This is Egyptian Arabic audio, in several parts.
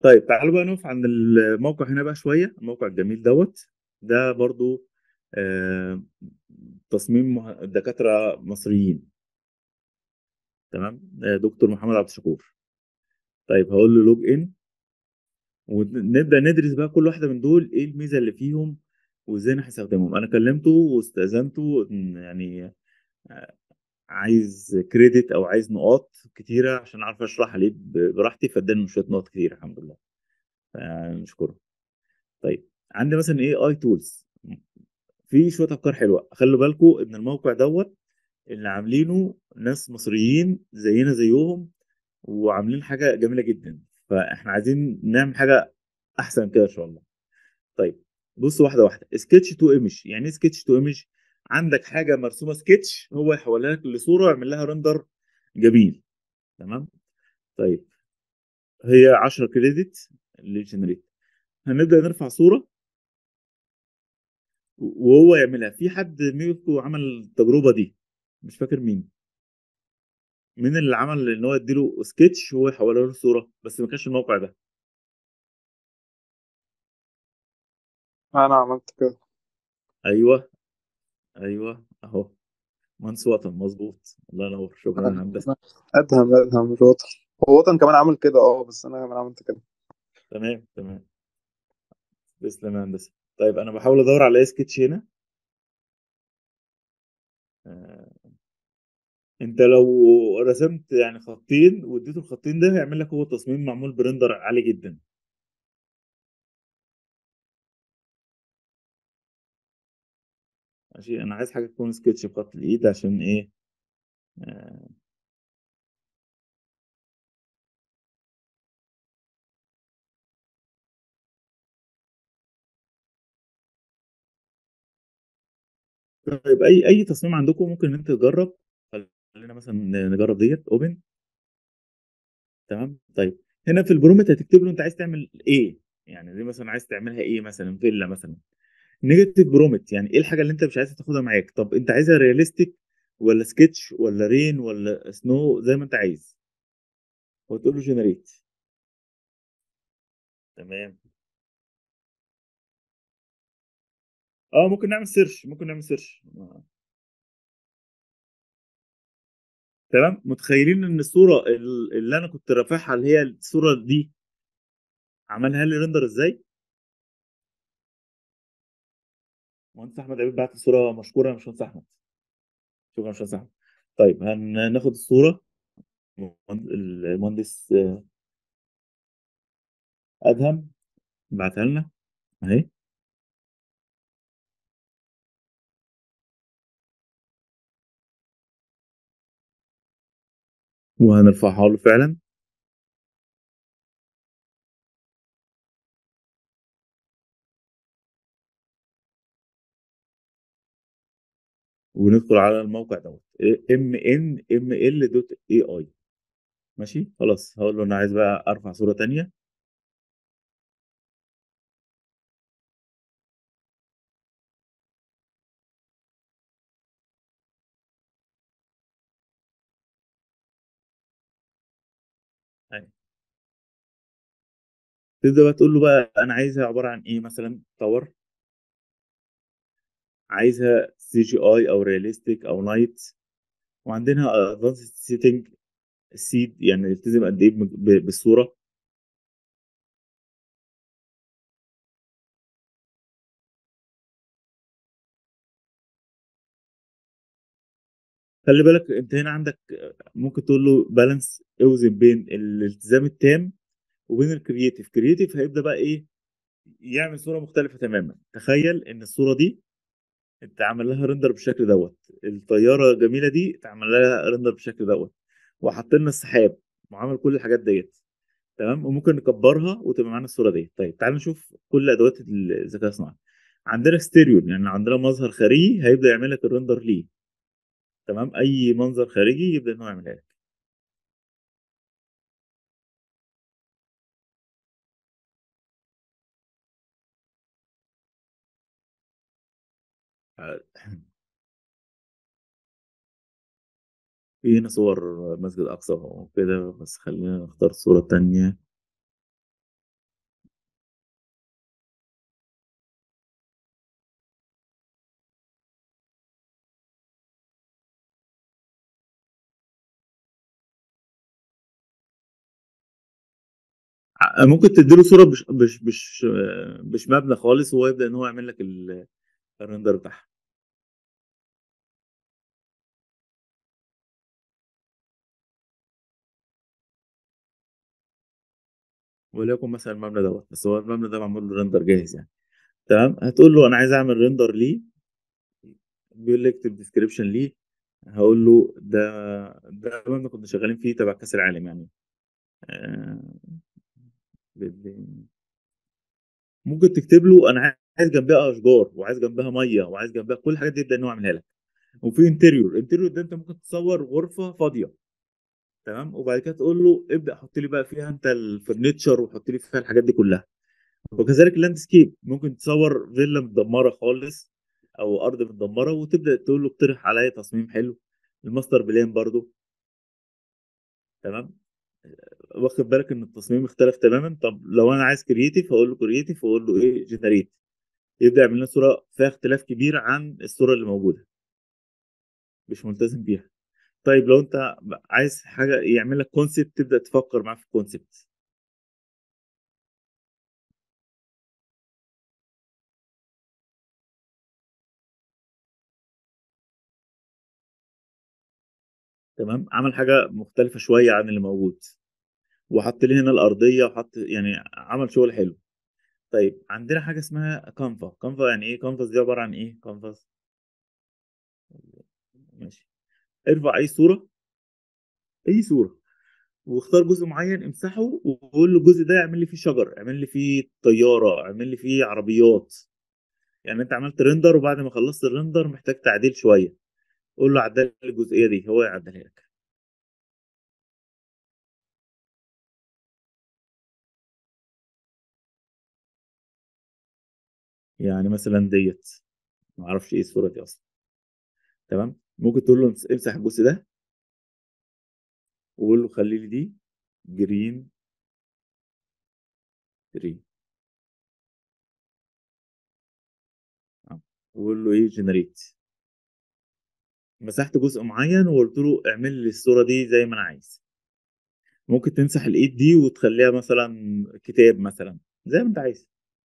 طيب تعالوا بقى نقف عند الموقع هنا بقى شويه الموقع الجميل دوت ده برضو آه، تصميم مه- دكاتره مصريين تمام آه، دكتور محمد عبد الشكور طيب هقول له لوج ان ونبدا ندرس بقى كل واحده من دول ايه الميزه اللي فيهم وازاي انا هستخدمهم انا كلمته واستاذنته إن يعني آه، عايز كريدت او عايز نقاط كتيره عشان اعرف اشرح عليه ب- براحتي فاداني شويه نقط كتير الحمد لله فنشكره طيب عندي مثلا ايه اي تولز في شويه افكار حلوه خلوا بالكم ان الموقع دوت اللي عاملينه ناس مصريين زينا زيهم وعاملين حاجه جميله جدا فاحنا عايزين نعمل حاجه احسن كده ان شاء الله طيب بص واحده واحده سكتش تو ايمج يعني ايه سكتش تو ايمج عندك حاجه مرسومه سكتش هو يحولها لك لصوره ويعمل لها رندر جميل تمام طيب هي 10 كريدت للجنريت هنبدا نرفع صوره وهو يعملها في حد منكم عمل التجربه دي مش فاكر مين مين اللي عمل ان هو يديله سكتش وهو يحولها له صوره بس ما كانش الموقع ده انا عملت كده ايوه ايوه اهو مهندس وطن مظبوط الله ينور شكرا يا هندسه ادهم ادهم مش وطن هو وطن كمان عمل كده اه بس انا كمان عملت كده تمام تمام تسلم يا هندسه طيب انا بحاول ادور على اي سكتش هنا آه. انت لو رسمت يعني خطين واديته الخطين ده هيعمل لك هو تصميم معمول برندر عالي جدا ماشي انا عايز حاجه تكون سكتش بخط الايد عشان ايه آه. طيب اي اي تصميم عندكم ممكن ان انت تجرب خلينا مثلا نجرب ديت اوبن تمام طيب هنا في البرومت هتكتب له انت عايز تعمل ايه يعني دي مثلا عايز تعملها ايه مثلا فيلا مثلا نيجاتيف برومت يعني ايه الحاجه اللي انت مش عايز تاخدها معاك طب انت عايزها رياليستيك ولا سكتش ولا رين ولا سنو زي ما انت عايز وتقول له جنريت تمام اه ممكن نعمل سيرش ممكن نعمل سيرش آه. تمام متخيلين ان الصوره ال- اللي انا كنت رافعها اللي هي الصوره دي عملها لي ريندر ازاي مهندس احمد عبيد بعت الصوره مشكوره يا باشمهندس احمد شكرا يا باشمهندس احمد طيب هناخد الصوره المهندس آه، ادهم بعتها لنا اهي وهنرفعها له فعلا وندخل على الموقع دوت ام ان ام ال دوت اي اي ماشي خلاص هقول له انا عايز بقى ارفع صوره تانية أهي. تبدا بقى تقول له بقى انا عايزها عباره عن ايه مثلا تاور عايزها سي جي اي او رياليستيك او نايت وعندنا ادفانسد سيتنج السيد يعني يلتزم قد ايه ب- بالصوره خلي بالك انت هنا عندك ممكن تقول له بالانس اوزن بين الالتزام التام وبين الكرييتيف كرييتيف هيبدا بقى ايه يعمل صوره مختلفه تماما تخيل ان الصوره دي انت عامل لها ريندر بالشكل دوت الطياره الجميله دي اتعمل لها ريندر بالشكل دوت وحط لنا السحاب وعمل كل الحاجات ديت تمام وممكن نكبرها وتبقى معانا الصوره دي طيب تعال نشوف كل ادوات الذكاء الصناعي عندنا ستيريو يعني عندنا مظهر خارجي هيبدا يعمل لك الريندر ليه تمام اي منظر خارجي يبدا ان هو يعملها لك في هنا صور مسجد اقصى وكده بس خلينا نختار صوره تانية ممكن تديله صوره مش مش مش مش مبنى خالص وهو يبدا ان هو يعمل لك ال- الريندر بتاعها وليكن مثلا المبنى دوت بس هو المبنى ده معمول له ريندر جاهز يعني تمام هتقول له انا عايز اعمل ريندر ليه بيقول لي اكتب ديسكريبشن ليه هقول له ده ده مبنى كنا شغالين فيه تبع كاس العالم يعني آه، بدي- ممكن تكتب له انا عايز جنبها اشجار وعايز جنبها ميه وعايز جنبها كل الحاجات دي يبدا ان هو يعملها لك وفي انتريور انتريور ده انت ممكن تصور غرفه فاضيه تمام وبعد كده تقول له ابدا حط لي بقى فيها انت الفرنتشر وحط لي فيها الحاجات دي كلها وكذلك اللاندسكيب ممكن تصور فيلا متدمره خالص او ارض متدمره وتبدا تقول له اقترح عليا تصميم حلو الماستر بلان برضو تمام واخد بالك ان التصميم اختلف تماما طب لو انا عايز كرييتيف هقول له كرييتيف واقول له ايه جنريت يبدا يعمل لنا صوره فيها اختلاف كبير عن الصوره اللي موجوده مش ملتزم بيها طيب لو انت عايز حاجه يعمل لك كونسيبت تبدا تفكر معاه في الكونسيبت تمام عمل حاجه مختلفه شويه عن اللي موجود وحط لي هنا الارضيه وحط يعني عمل شغل حلو طيب عندنا حاجه اسمها كانفا كانفا يعني ايه كانفاس دي عباره عن ايه كانفاس ماشي ارفع اي صوره اي صوره واختار جزء معين امسحه وقول له الجزء ده يعمل لي فيه شجر اعمل لي فيه طياره اعمل لي فيه عربيات يعني انت عملت ريندر وبعد ما خلصت الريندر محتاج تعديل شويه قول له عدل لي الجزئيه دي هو يعدلها لك يعني مثلا ديت ما اعرفش ايه الصوره دي اصلا تمام ممكن تقول له امس- امسح الجزء ده وقول له خلي لي دي جرين جرين وقول له ايه جنريت مسحت جزء معين وقلت له اعمل لي الصوره دي زي ما انا عايز ممكن تمسح الايد دي وتخليها مثلا كتاب مثلا زي ما انت عايز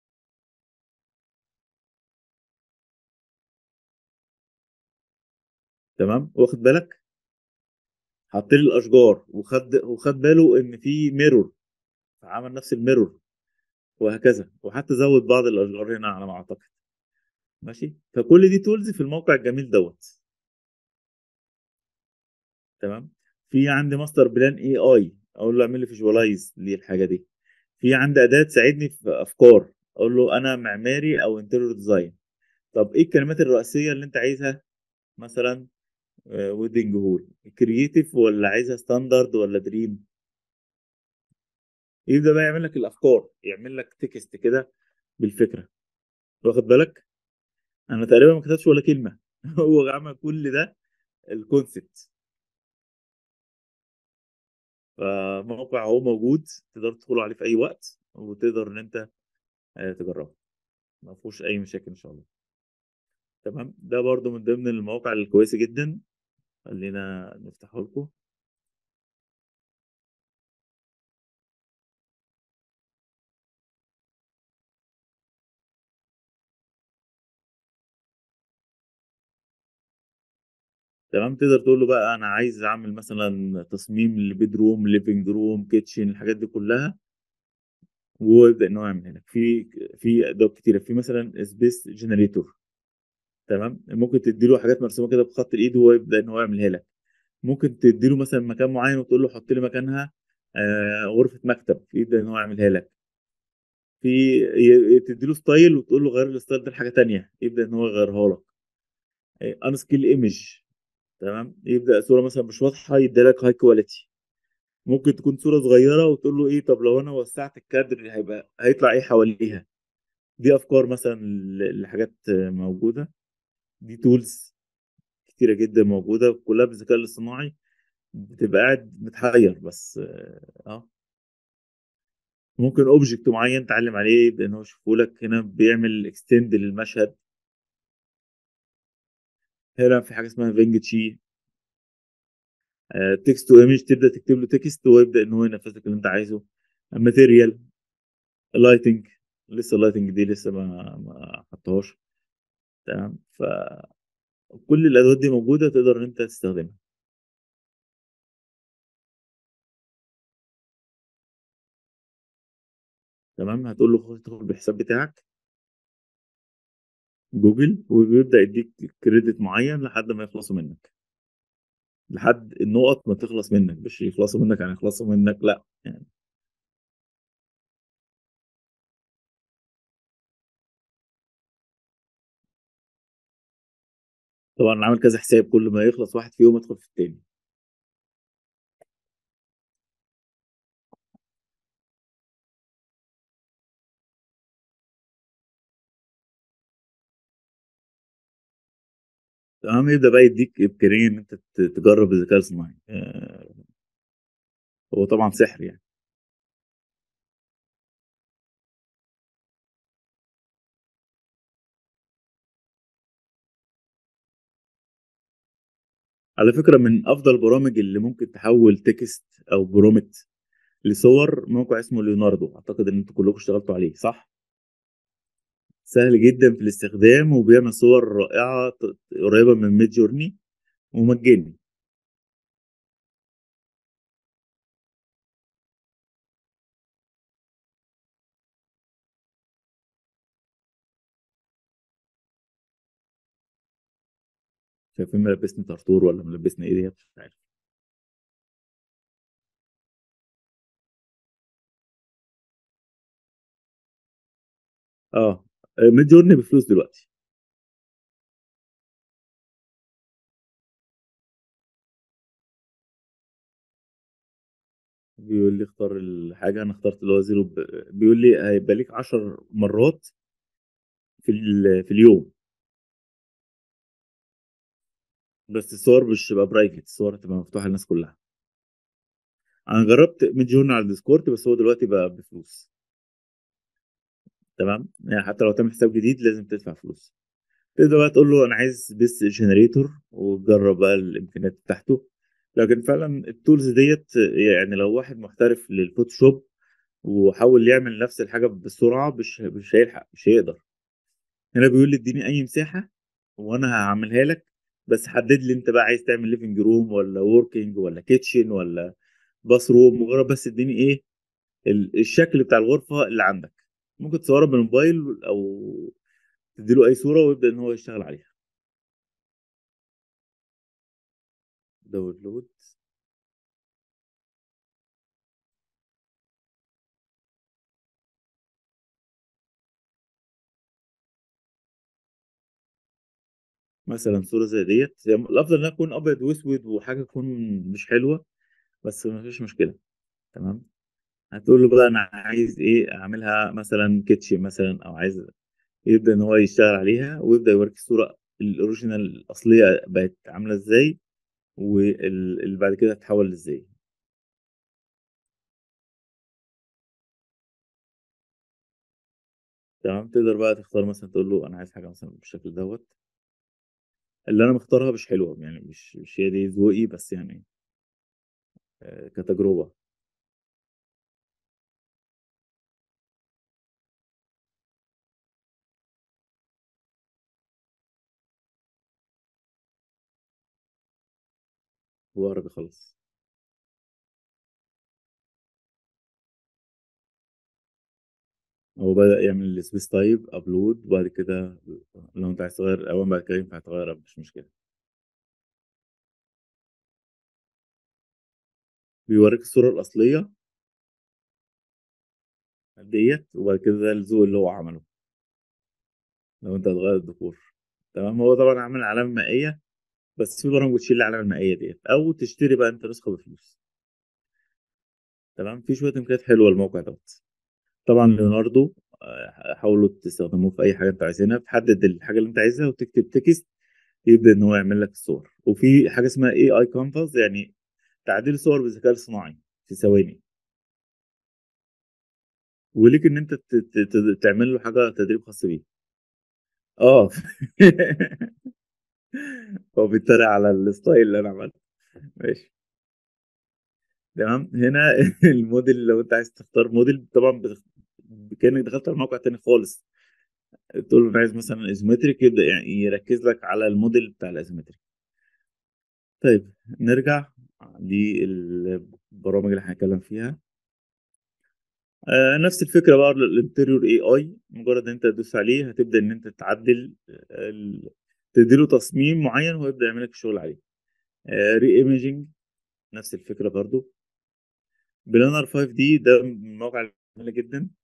تمام واخد بالك حط لي الاشجار وخد وخد باله ان في ميرور فعمل نفس الميرور وهكذا وحتى زود بعض الاشجار هنا على ما اعتقد ماشي فكل دي تولز في الموقع الجميل دوت تمام في عندي ماستر بلان اي اي اقول له اعمل لي فيجوالايز للحاجه دي في عندي اداه تساعدني في افكار اقول له انا معماري او انتيريور ديزاين طب ايه الكلمات الرئيسيه اللي انت عايزها مثلا ويدنج هول كرييتيف ولا عايزها ستاندرد ولا دريم يبدا بقى يعمل لك الافكار يعمل لك تكست كده بالفكره واخد بالك انا تقريبا ما كتبتش ولا كلمه هو عمل كل ده الكونسبت فموقع هو موجود تقدر تدخل عليه في اي وقت وتقدر ان انت آه، تجربه ما فيهوش اي مشاكل ان شاء الله تمام ده برضو من ضمن المواقع الكويسه جدا خلينا نفتحه لكم تمام تقدر تقول له بقى انا عايز اعمل مثلا تصميم لبيدروم ليفنج روم كيتشن الحاجات دي كلها ويبدا ان هو يعمل لك في في ادوات كتيره في مثلا سبيس جنريتور تمام ممكن تديله حاجات مرسومه كده بخط الايد وهو يبدا ان هو يعملها لك ممكن تديله مثلا مكان معين وتقول له حط لي مكانها آه غرفه مكتب يبدا ان هو يعملها لك في ي- تديله ستايل وتقول له غير الستايل ده لحاجه تانية يبدا ان هو يغيرها لك ان سكيل ايمج تمام يبدا صوره مثلا مش واضحه يدي لك هاي كواليتي ممكن تكون صوره صغيره وتقول له ايه طب لو انا وسعت الكادر هيبقى هيطلع ايه حواليها دي افكار مثلا ل- لحاجات موجوده دي تولز كتيره جدا موجوده كلها بالذكاء الاصطناعي بتبقى قاعد متحير بس اه آه. ممكن اوبجكت معين تعلم عليه يبدا ان هو يشوفه لك هنا بيعمل اكستند للمشهد هنا في حاجه اسمها فينج تشي تكست تو ايمج تبدا تكتب له تكست ويبدا ان هو ينفذ لك اللي انت عايزه ماتيريال اللايتنج لسه اللايتنج دي لسه ما ما حطهاش تمام فكل الادوات دي موجوده تقدر ان انت تستخدمها تمام هتقول له خش تدخل بالحساب بتاعك جوجل وبيبدا يديك كريدت معين لحد ما يخلصوا منك لحد النقط ما تخلص منك مش يخلصوا منك يعني يخلصوا منك لا يعني طبعا انا عامل كذا حساب كل ما يخلص واحد فيهم ادخل في التاني تمام يبدا بقى يديك امكانيه ان انت ت- تجرب الذكاء الصناعي آه، هو طبعا سحر يعني على فكره من افضل البرامج اللي ممكن تحول تكست او برومت لصور موقع اسمه ليوناردو اعتقد ان انتوا كلكم اشتغلتوا عليه صح سهل جدا في الاستخدام وبيعمل صور رائعه ت- قريبه من ميد جورني ومجاني شايفين ملبسني طرطور ولا ملبسني ايه ديت مش عارف اه ميد جورني بفلوس دلوقتي بيقول لي اختار الحاجه انا اخترت اللي هو زيرو ب... بيقول لي هيبقى ليك 10 مرات في ال... في اليوم بس الصور مش تبقى برايفت الصور تبقى مفتوحه للناس كلها انا جربت ميد جورني على الديسكورد بس هو دلوقتي بقى بفلوس تمام يعني حتى لو تعمل حساب جديد لازم تدفع فلوس تقدر بقى تقول له انا عايز بس جنريتور وتجرب بقى الامكانيات بتاعته لكن فعلا التولز ديت يعني لو واحد محترف للفوتوشوب وحاول يعمل نفس الحاجه بسرعه مش مش هيلحق مش هيقدر هنا بيقول لي اديني اي مساحه وانا هعملها لك بس حدد لي انت بقى عايز تعمل ليفنج روم ولا وركينج ولا كيتشن ولا باث روم مجرد بس اديني ايه ال- الشكل بتاع الغرفه اللي عندك ممكن تصورها بالموبايل او تديله اي صوره ويبدا ان هو يشتغل عليها داونلود مثلا صوره زي ديت يعني الافضل انها تكون ابيض واسود وحاجه تكون مش حلوه بس ما فيش مشكله تمام هتقول له بقى انا عايز ايه اعملها مثلا كيتشن مثلا او عايز يبدا ان هو يشتغل عليها ويبدا يوريك الصوره الاوريجينال الاصليه بقت عامله ازاي واللي بعد كده هتتحول ازاي تمام تقدر بقى تختار مثلا تقول له انا عايز حاجه مثلا بالشكل دوت اللي انا مختارها مش حلوه يعني مش مش هي دي ذوقي بس يعني آه، كتجربه هو عربي خلاص هو بدأ يعمل السبيس تايب ابلود وبعد كده لو انت عايز تغير اول بعد كده ينفع تغيرها مش مشكله بيوريك الصوره الاصليه ديت وبعد كده ده الذوق اللي هو عمله لو انت هتغير الديكور تمام هو طبعا عامل علامه مائيه بس في برامج بتشيل العلامه المائيه ديت او تشتري بقى انت نسخه بفلوس تمام في شويه امكانيات حلوه الموقع دوت طبعا ليوناردو آه، حاولوا تستخدموه في اي حاجه انت عايزينها بتحدد الحاجه اللي انت عايزها وتكتب تكست يبدا ان هو يعمل لك الصور وفي حاجه اسمها اي اي كانفاس يعني تعديل صور بالذكاء الصناعي في ثواني وليك ان انت ت- ت- ت- تعمل له حاجه تدريب خاص بيه اه هو بيتريق على الستايل اللي انا عملته ماشي تمام هنا الموديل لو انت عايز تختار موديل طبعا بتخ- كانك دخلت على موقع تاني خالص تقول له انا عايز مثلا ايزومتريك يبدا يعني يركز لك على الموديل بتاع الايزومتريك طيب نرجع للبرامج اللي هنتكلم فيها آه نفس الفكره بقى الانتريور اي اي مجرد ان انت تدوس عليه هتبدا ان انت تعدل ال... تديله تصميم معين وهو يبدا يعمل لك الشغل عليه آه ري ايميجنج نفس الفكره برضو بلانر 5 دي ده من المواقع الجميله جدا